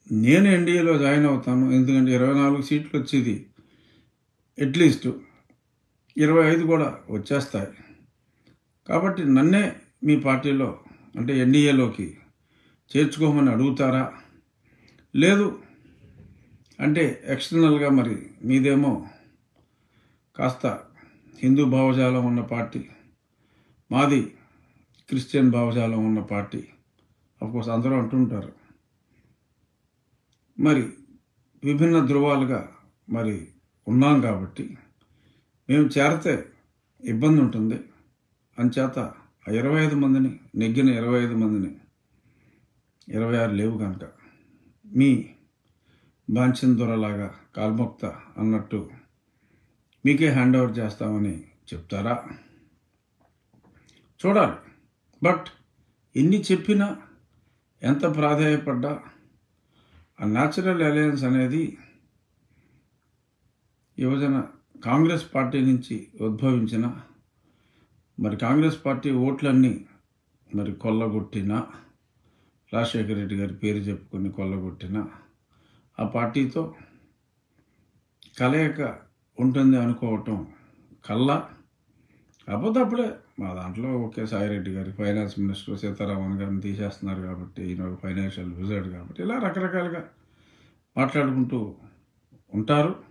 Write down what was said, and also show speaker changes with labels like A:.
A: నేను ఎన్డీఏలో జాయిన్ అవుతాను ఎందుకంటే ఇరవై నాలుగు సీట్లు వచ్చేది అట్లీస్ట్ ఇరవై ఐదు కూడా వచ్చేస్తాయి కాబట్టి నన్నే మీ పార్టీలో అంటే ఎన్డీఏలోకి చేర్చుకోమని అడుగుతారా లేదు అంటే ఎక్స్టర్నల్గా మరి మీదేమో కాస్త హిందూ భావజాలం ఉన్న పార్టీ మాది క్రిస్టియన్ భావజాలం ఉన్న పార్టీ కోర్స్ అందరూ అంటుంటారు మరి విభిన్న ధృవాలుగా మరి ఉన్నాం కాబట్టి మేము చేరితే ఇబ్బంది ఉంటుంది అంచేత ఆ ఇరవై ఐదు మందిని నెగ్గిన ఇరవై ఐదు మందిని ఇరవై ఆరు లేవు కనుక మీ బాంఛన్ దొరలాగా కాల్మొక్త అన్నట్టు మీకే హ్యాండ్ ఓవర్ చేస్తామని చెప్తారా చూడాలి బట్ ఎన్ని చెప్పినా ఎంత ప్రాధాయపడ్డా ఆ న్యాచురల్ అలయన్స్ అనేది యువజన కాంగ్రెస్ పార్టీ నుంచి ఉద్భవించిన మరి కాంగ్రెస్ పార్టీ ఓట్లన్నీ మరి కొల్లగొట్టిన రాజశేఖర రెడ్డి గారి పేరు చెప్పుకొని కొల్లగొట్టిన ఆ పార్టీతో కలయిక ఉంటుంది అనుకోవటం కల్లా కాకపోతే అప్పుడే మా దాంట్లో ఒకే సాయిరెడ్డి గారి ఫైనాన్స్ మినిస్టర్ సీతారామన్ గారిని తీసేస్తున్నారు కాబట్టి ఈయన ఒక ఫైనాన్షియల్ విజర్డ్ కాబట్టి ఇలా రకరకాలుగా మాట్లాడుకుంటూ ఉంటారు